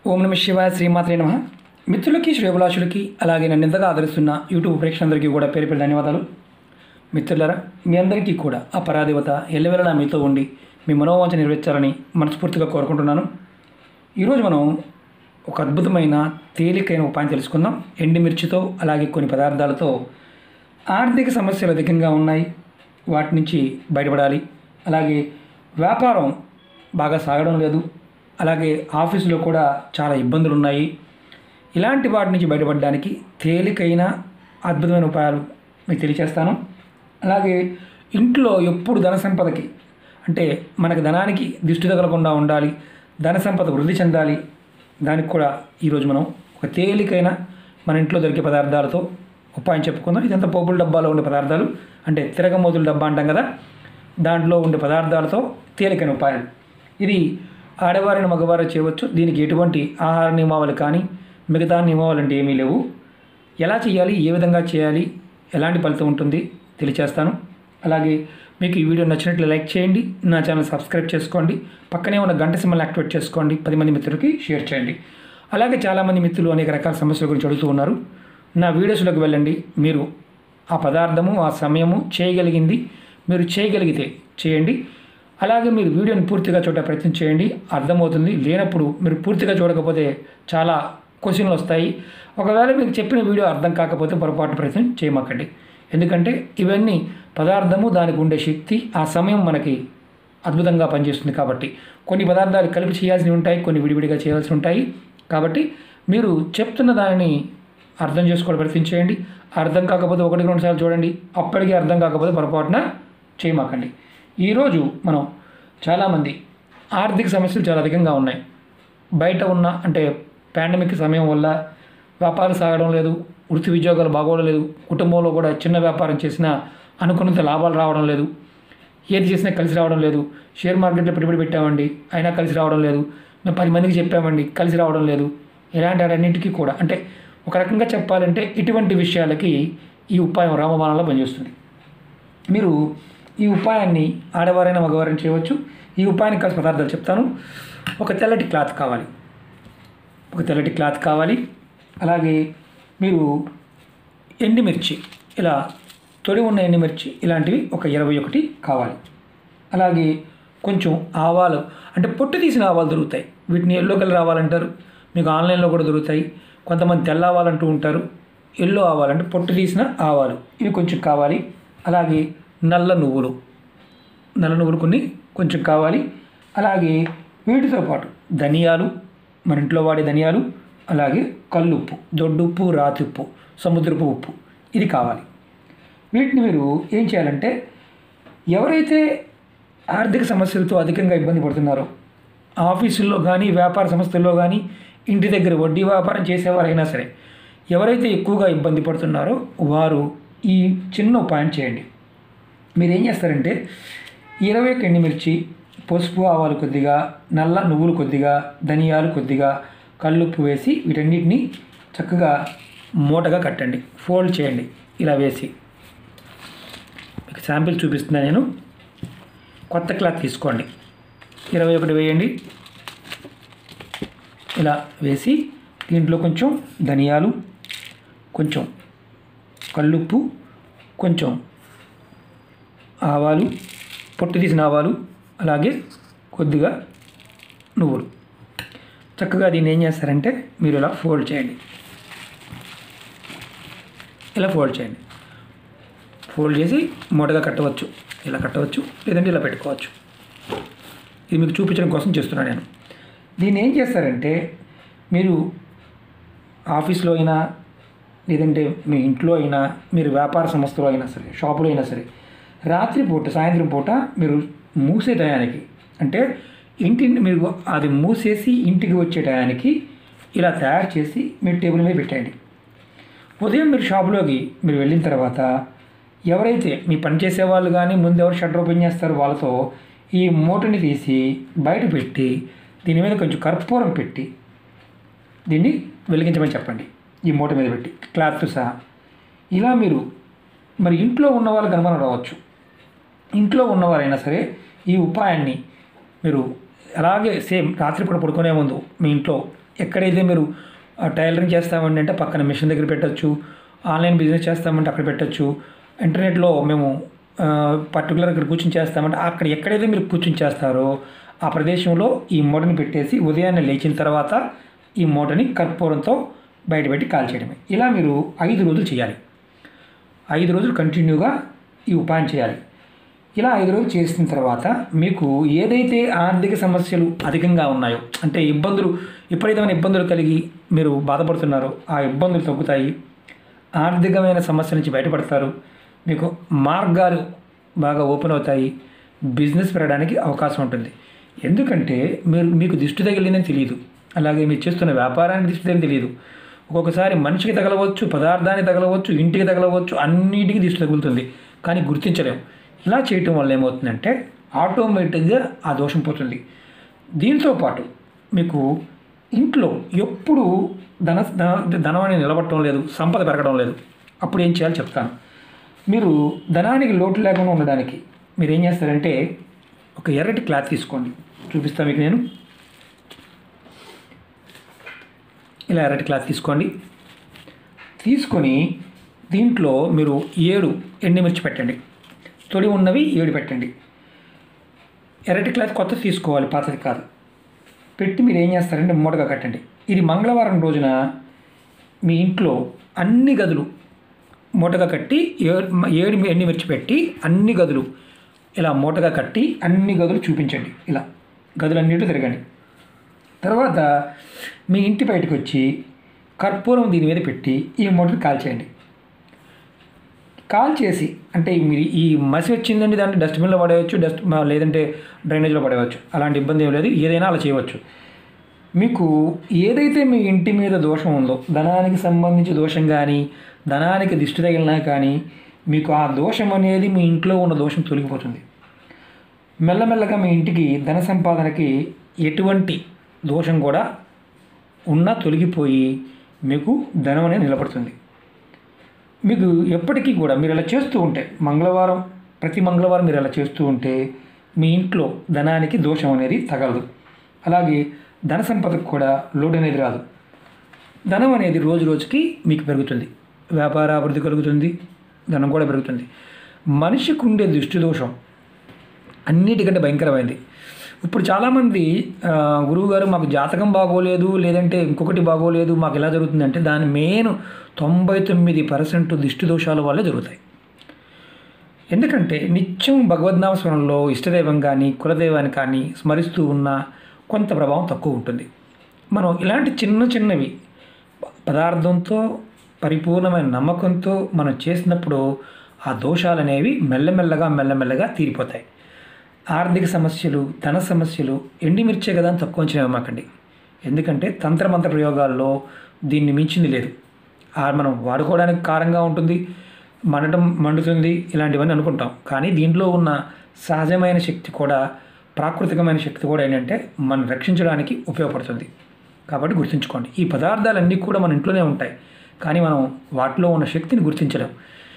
ఓం నమ శివాయ శ్రీమాత్రే నమ మిత్రులకి శ్రేభిలాషులకి అలాగే నన్ను ఎంతగా ఆదరిస్తున్న యూట్యూబ్ ప్రేక్షకులందరికీ కూడా పేరు పేరు ధన్యవాదాలు మిత్రులారా మీ అందరికీ కూడా ఆ పరాదేవత ఎల్లవెల్లలా మీతో ఉండి మీ మనోవాంఛ నెరవేర్చాలని మనస్ఫూర్తిగా కోరుకుంటున్నాను ఈరోజు మనం ఒక అద్భుతమైన తేలికైన ఉపాయం తెలుసుకుందాం ఎండుమిర్చితో అలాగే కొన్ని పదార్థాలతో ఆర్థిక సమస్యలు అధికంగా ఉన్నాయి వాటి నుంచి బయటపడాలి అలాగే వ్యాపారం బాగా సాగడం లేదు అలాగే ఆఫీసులో కూడా చాలా ఇబ్బందులు ఉన్నాయి ఇలాంటి వాటి నుంచి బయటపడడానికి తేలికైన అద్భుతమైన ఉపాయాలు మీకు తెలియచేస్తాను అలాగే ఇంట్లో ఎప్పుడు ధన సంపదకి అంటే మనకు ధనానికి దిష్టి తగలకుండా ఉండాలి ధన సంపద వృద్ధి చెందాలి దానికి కూడా ఈరోజు మనం ఒక తేలికైన మన ఇంట్లో దొరికే పదార్థాలతో ఉపాయం చెప్పుకుందాం ఇదంతా పోపుల డబ్బాలో ఉండే పదార్థాలు అంటే తిరగమోతుల డబ్బా అంటాం కదా దాంట్లో ఉండే పదార్థాలతో తేలికైన ఉపాయాలు ఇది ఆడవారిని మగవారు చేయవచ్చు దీనికి ఎటువంటి ఆహార నియమావళి కానీ మిగతా నియమావళి అంటే ఏమీ లేవు ఎలా చేయాలి ఏ విధంగా చేయాలి ఎలాంటి ఫలితం ఉంటుంది తెలియచేస్తాను అలాగే మీకు ఈ వీడియో నచ్చినట్లు లైక్ చేయండి నా ఛానల్ సబ్స్క్రైబ్ చేసుకోండి పక్కనే ఉన్న గంట సింబల్ యాక్టివేట్ చేసుకోండి పది మంది మిత్రులకి షేర్ చేయండి అలాగే చాలామంది మిత్రులు అనేక రకాల సమస్యల గురించి అడుగుతూ ఉన్నారు నా వీడియోస్లోకి వెళ్ళండి మీరు ఆ పదార్థము ఆ సమయము చేయగలిగింది మీరు చేయగలిగితే చేయండి అలాగే మీరు వీడియోని పూర్తిగా చూడ ప్రయత్నం చేయండి అర్థమవుతుంది లేనప్పుడు మీరు పూర్తిగా చూడకపోతే చాలా క్వశ్చన్లు వస్తాయి ఒకవేళ మీకు చెప్పిన వీడియో అర్థం కాకపోతే పొరపాటు ప్రయత్నం చేయమాకండి ఎందుకంటే ఇవన్నీ పదార్థము దానికి ఉండే శక్తి ఆ సమయం మనకి అద్భుతంగా పనిచేస్తుంది కాబట్టి కొన్ని పదార్థాలు కలిపి చేయాల్సినవి ఉంటాయి కొన్ని విడివిడిగా చేయాల్సి ఉంటాయి కాబట్టి మీరు చెప్తున్న దానిని అర్థం చేసుకోవడం ప్రయత్నం చేయండి అర్థం కాకపోతే ఒకటి రెండు సార్లు చూడండి అప్పటికీ అర్థం కాకపోతే పొరపాటున చేయమాకండి ఈరోజు మనం చాలామంది ఆర్థిక సమస్యలు చాలా అధికంగా ఉన్నాయి బయట ఉన్న అంటే పాండమిక్ సమయం వల్ల వ్యాపారం సాగడం లేదు వృత్తి ఉద్యోగాలు బాగోవడం లేదు కుటుంబంలో కూడా చిన్న వ్యాపారం చేసినా అనుకున్నంత లాభాలు రావడం లేదు ఏది చేసినా కలిసి రావడం లేదు షేర్ మార్కెట్లో పెట్టుబడి పెట్టామండి అయినా కలిసి రావడం లేదు మేము పది మందికి చెప్పామండి కలిసి రావడం లేదు ఇలాంటి అన్నింటికీ కూడా అంటే ఒక రకంగా చెప్పాలంటే ఇటువంటి విషయాలకి ఈ ఉపాయం రామబాణంలో పనిచేస్తుంది మీరు ఈ ఉపాయాన్ని ఆడవారైనా మగవారైనా చేయవచ్చు ఈ ఉపాయానికి కావాల్సిన పదార్థాలు చెప్తాను ఒక తెల్లటి క్లాత్ కావాలి ఒక తెల్లటి క్లాత్ కావాలి అలాగే మీరు ఎండుమిర్చి ఇలా తొడి ఉన్న ఎండుమిర్చి ఇలాంటివి ఒక ఇరవై ఒకటి కావాలి అలాగే కొంచెం ఆవాలు అంటే పొట్టు తీసిన ఆవాలు దొరుకుతాయి వీటిని ఎల్లో కలర్ ఆవాలంటారు మీకు ఆన్లైన్లో కూడా దొరుకుతాయి కొంతమంది తెల్ల ఆవాలంటూ ఉంటారు ఎల్లో ఆవాలంటే పొట్టు తీసిన ఆవాలు ఇవి కొంచెం కావాలి అలాగే నల్ల నువ్వులు నల్ల నువ్వులు కొన్ని కొంచెం కావాలి అలాగే వీటితో పాటు ధనియాలు మన ఇంట్లో వాడే ధనియాలు అలాగే కల్లుప్పు దొడ్డుప్పు రాతి ఉప్పు సముద్రపు ఉప్పు ఇది కావాలి వీటిని మీరు ఏం చేయాలంటే ఎవరైతే ఆర్థిక సమస్యలతో అధికంగా ఇబ్బంది పడుతున్నారో ఆఫీసుల్లో కానీ వ్యాపార సంస్థల్లో కానీ ఇంటి దగ్గర వడ్డీ వ్యాపారం చేసేవారైనా సరే ఎవరైతే ఎక్కువగా ఇబ్బంది పడుతున్నారో వారు ఈ చిన్న ఉపాయం చేయండి మీరు ఏం చేస్తారంటే ఇరవై ఒక ఎండుమిర్చి పసుపు ఆవాలు కొద్దిగా నల్ల నువ్వులు కొద్దిగా ధనియాలు కొద్దిగా కల్లుప్పు వేసి వీటన్నిటిని చక్కగా మూటగా కట్టండి ఫోల్డ్ చేయండి ఇలా వేసి మీకు శాంపిల్ చూపిస్తున్నా నేను కొత్త క్లాత్ తీసుకోండి ఇరవై ఒకటి వేయండి ఇలా వేసి దీంట్లో కొంచెం ధనియాలు కొంచెం కల్లుప్పు కొంచెం ఆవాలు పొట్టు తీసిన ఆవాలు అలాగే కొద్దిగా నువ్వులు చక్కగా దీన్ని ఏం చేస్తారంటే మీరు ఇలా ఫోల్డ్ చేయండి ఇలా ఫోల్డ్ చేయండి ఫోల్డ్ చేసి మూటగా కట్టవచ్చు ఇలా కట్టవచ్చు లేదంటే ఇలా పెట్టుకోవచ్చు ఇది మీకు చూపించడం కోసం చేస్తున్నాను నేను దీన్ని ఏం చేస్తారంటే మీరు ఆఫీస్లో అయినా లేదంటే మీ ఇంట్లో అయినా మీరు వ్యాపార సంస్థలో అయినా సరే షాపులో అయినా సరే రాత్రిపూట సాయంత్రం పూట మీరు మూసే టయానికి అంటే ఇంటి మీరు అది మూసేసి ఇంటికి వచ్చే టయానికి ఇలా తయారు చేసి మీరు టేబుల్ మీద పెట్టండి ఉదయం మీరు షాపులోకి మీరు వెళ్ళిన తర్వాత ఎవరైతే మీ పని చేసే వాళ్ళు కానీ ముందు ఎవరు షట్టర్ ఓపెన్ చేస్తారో వాళ్ళతో ఈ మూటని తీసి బయట పెట్టి దీని మీద కొంచెం కర్పూరం పెట్టి దీన్ని వెలిగించమని చెప్పండి ఈ మూట మీద పెట్టి క్లాత్ సహా ఇలా మీరు మరి ఇంట్లో ఉన్న వాళ్ళకి అనుమానం రావచ్చు ఇంట్లో ఉన్నవారైనా సరే ఈ ఉపాయాన్ని మీరు అలాగే సేమ్ రాత్రిపూట పడుకునే ముందు మీ ఇంట్లో ఎక్కడైతే మీరు ఆ, టైలరింగ్ చేస్తామండి అంటే పక్కన మిషన్ దగ్గర పెట్టచ్చు ఆన్లైన్ బిజినెస్ చేస్తామంటే అక్కడ పెట్టచ్చు ఇంటర్నెట్లో మేము పర్టికులర్ ఇక్కడ కూర్చొని చేస్తామంటే అక్కడ ఎక్కడైతే మీరు కూర్చొని చేస్తారో ఆ ప్రదేశంలో ఈ మూటని పెట్టేసి ఉదయాన్నే లేచిన తర్వాత ఈ మూటని కర్పూరంతో బయటపెట్టి కాల్చేయడమే ఇలా మీరు ఐదు రోజులు చేయాలి ఐదు రోజులు కంటిన్యూగా ఈ ఉపాయం చేయాలి ఇలా ఐదు రోజులు చేసిన తర్వాత మీకు ఏదైతే ఆర్థిక సమస్యలు అధికంగా ఉన్నాయో అంటే ఇబ్బందులు ఎప్పుడైతే మన ఇబ్బందులు కలిగి మీరు బాధపడుతున్నారో ఆ ఇబ్బందులు తగ్గుతాయి ఆర్థికమైన సమస్య నుంచి బయటపడతారు మీకు మార్గాలు బాగా ఓపెన్ అవుతాయి బిజినెస్ పెరగడానికి అవకాశం ఉంటుంది ఎందుకంటే మీరు మీకు దిష్టి తగిలిందని తెలియదు అలాగే మీరు చేస్తున్న వ్యాపారానికి దిష్టి తగిలి తెలియదు ఒక్కొక్కసారి మనిషికి తగలవచ్చు పదార్థానికి తగలవచ్చు ఇంటికి తగలవచ్చు అన్నిటికీ దిష్టి తగులుతుంది కానీ గుర్తించలేము ఇలా చేయటం వల్ల ఏమవుతుందంటే ఆటోమేటిక్గా ఆ దోషం పోతుంది దీంతో పాటు మీకు ఇంట్లో ఎప్పుడు ధన ధన ధనం అనేది నిలబడటం లేదు సంపద పెరగడం లేదు అప్పుడు ఏం చేయాలో చెప్తాను మీరు ధనానికి లోటు లేకుండా ఉండడానికి మీరు ఏం చేస్తారంటే ఒక ఎర్రటి క్లాత్ తీసుకోండి చూపిస్తాను మీకు నేను ఇలా ఎర్రటి క్లాత్ తీసుకోండి తీసుకొని దీంట్లో మీరు ఏడు ఎండుమిర్చి పెట్టండి తొడి ఉన్నవి ఏడు పెట్టండి ఎర్రటి క్లాత్ కొత్త తీసుకోవాలి పాతది కాదు పెట్టి మీరు ఏం చేస్తారంటే మూటగా కట్టండి ఇది మంగళవారం రోజున మీ ఇంట్లో అన్ని గదులు మూటగా కట్టి ఏడు ఏడు ఎండుమిర్చి పెట్టి అన్ని గదులు ఇలా మూటగా కట్టి అన్ని గదులు చూపించండి ఇలా గదులన్నింటి తిరగండి తర్వాత మీ ఇంటి బయటకు వచ్చి కర్పూరం దీని మీద పెట్టి ఈ మూటను కాల్చేయండి కాల్ చేసి అంటే మీరు ఈ మసి వచ్చిందండి దాన్ని డస్ట్బిన్లో పడేయచ్చు డస్ట్ మ- లేదంటే డ్రైనేజ్లో పడేయచ్చు అలాంటి ఇబ్బంది ఏం లేదు ఏదైనా అలా చేయవచ్చు మీకు ఏదైతే మీ ఇంటి మీద దోషం ఉందో ధనానికి సంబంధించి దోషం కానీ ధనానికి దిష్టి తగిలినా కానీ మీకు ఆ దోషం అనేది మీ ఇంట్లో ఉన్న దోషం తొలగిపోతుంది మెల్లమెల్లగా మీ ఇంటికి ధన సంపాదనకి ఎటువంటి దోషం కూడా ఉన్నా తొలగిపోయి మీకు ధనం అనేది నిలబడుతుంది మీకు ఎప్పటికీ కూడా మీరు అలా చేస్తూ ఉంటే మంగళవారం ప్రతి మంగళవారం మీరు అలా చేస్తూ ఉంటే మీ ఇంట్లో ధనానికి దోషం అనేది తగలదు అలాగే ధన సంపదకు కూడా లోటు అనేది రాదు ధనం అనేది రోజు రోజుకి మీకు పెరుగుతుంది వ్యాపార అభివృద్ధి కలుగుతుంది ధనం కూడా పెరుగుతుంది మనిషికి ఉండే దృష్టి దోషం అన్నిటికంటే భయంకరమైంది ఇప్పుడు చాలామంది ఆ, గురువు గారు మాకు జాతకం బాగోలేదు లేదంటే ఇంకొకటి బాగోలేదు మాకు ఎలా జరుగుతుందంటే దాని మెయిన్ తొంభై తొమ్మిది పర్సెంట్ దిష్టి దోషాల వల్లే జరుగుతాయి ఎందుకంటే నిత్యం భగవద్నామ స్మరణలో ఇష్టదైవం కానీ కులదైవాన్ని కానీ స్మరిస్తూ ఉన్న కొంత ప్రభావం తక్కువ ఉంటుంది మనం ఇలాంటి చిన్న చిన్నవి పదార్థంతో పరిపూర్ణమైన నమ్మకంతో మనం చేసినప్పుడు ఆ దోషాలు అనేవి మెల్లమెల్లగా మెల్లమెల్లగా తీరిపోతాయి ఆర్థిక సమస్యలు ధన సమస్యలు ఎండిమిర్చే కదా అని తక్కువ అంచనా ఇవ్వమాకండి ఎందుకంటే తంత్రమంత్ర ప్రయోగాల్లో దీన్ని మించింది లేదు ఆ మనం వాడుకోవడానికి కారంగా ఉంటుంది మండటం మండుతుంది ఇలాంటివన్నీ అనుకుంటాం కానీ దీంట్లో ఉన్న సహజమైన శక్తి కూడా ప్రాకృతికమైన శక్తి కూడా ఏంటంటే మనం రక్షించడానికి ఉపయోగపడుతుంది కాబట్టి గుర్తుంచుకోండి ఈ పదార్థాలన్నీ కూడా మన ఇంట్లోనే ఉంటాయి కానీ మనం వాటిలో ఉన్న శక్తిని గుర్తించలేం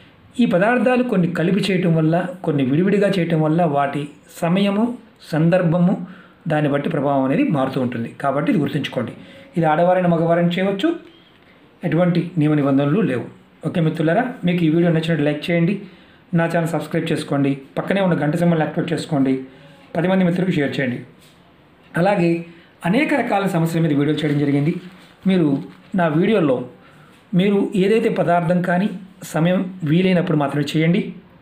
ఈ పదార్థాలు కొన్ని కలిపి చేయటం వల్ల కొన్ని విడివిడిగా చేయటం వల్ల వాటి సమయము సందర్భము దాన్ని బట్టి ప్రభావం అనేది మారుతూ ఉంటుంది కాబట్టి ఇది గుర్తుంచుకోండి ఇది ఆడవారైన మగవారైన చేయవచ్చు ఎటువంటి నియమ నిబంధనలు లేవు ఓకే మిత్రులారా మీకు ఈ వీడియో నచ్చినట్టు లైక్ చేయండి నా ఛానల్ సబ్స్క్రైబ్ చేసుకోండి పక్కనే ఉన్న గంట సింబల్ యాక్టివేట్ చేసుకోండి పది మంది మిత్రులకు షేర్ చేయండి అలాగే అనేక రకాల సమస్యల మీద వీడియోలు చేయడం జరిగింది మీరు నా వీడియోలో మీరు ఏదైతే పదార్థం కానీ సమయం వీలైనప్పుడు మాత్రమే చేయండి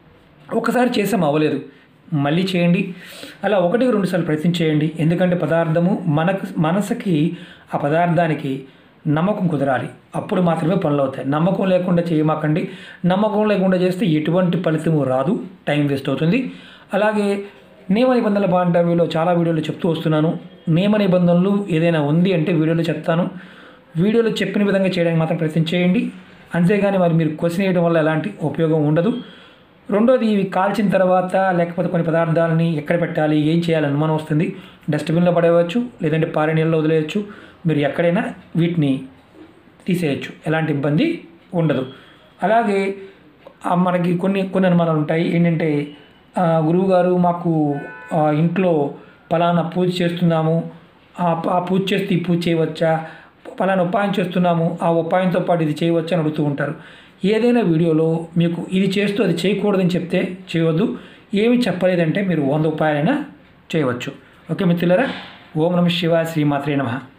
ఒకసారి చేసాం అవ్వలేదు మళ్ళీ చేయండి అలా ఒకటి రెండు సార్లు ప్రయత్నం చేయండి ఎందుకంటే పదార్థము మనకు మనసుకి ఆ పదార్థానికి నమ్మకం కుదరాలి అప్పుడు మాత్రమే పనులు అవుతాయి నమ్మకం లేకుండా చేయమాకండి నమ్మకం లేకుండా చేస్తే ఎటువంటి ఫలితము రాదు టైం వేస్ట్ అవుతుంది అలాగే నియమ నిబంధనల బాంటవీలో చాలా వీడియోలు చెప్తూ వస్తున్నాను నియమ నిబంధనలు ఏదైనా ఉంది అంటే వీడియోలో చెప్తాను వీడియోలో చెప్పిన విధంగా చేయడానికి మాత్రం ప్రయత్నం చేయండి అంతేగాని మరి మీరు క్వశ్చన్ వేయడం వల్ల ఎలాంటి ఉపయోగం ఉండదు రెండోది ఇవి కాల్చిన తర్వాత లేకపోతే కొన్ని పదార్థాలని ఎక్కడ పెట్టాలి ఏం చేయాలి అనుమానం వస్తుంది డస్ట్బిన్లో పడేయవచ్చు లేదంటే పారే నీళ్ళలో వదిలేయచ్చు మీరు ఎక్కడైనా వీటిని తీసేయచ్చు ఎలాంటి ఇబ్బంది ఉండదు అలాగే ఆ, మనకి కొన్ని కొన్ని అనుమానాలు ఉంటాయి ఏంటంటే ఆ, గురువు గారు మాకు ఆ, ఇంట్లో పలానా పూజ చేస్తున్నాము ఆ ప- ఆ పూజ చేస్తే ఈ పూజ చేయవచ్చా పలానా ఉపాయం చేస్తున్నాము ఆ ఉపాయంతో పాటు ఇది చేయవచ్చు అని అడుగుతూ ఉంటారు ఏదైనా వీడియోలో మీకు ఇది చేస్తూ అది చేయకూడదని చెప్తే చేయవద్దు ఏమి చెప్పలేదంటే మీరు వంద ఉపాయాలైనా చేయవచ్చు ఓకే మిత్రులారా ఓం నమ శివాయ శ్రీమాత్రే నమః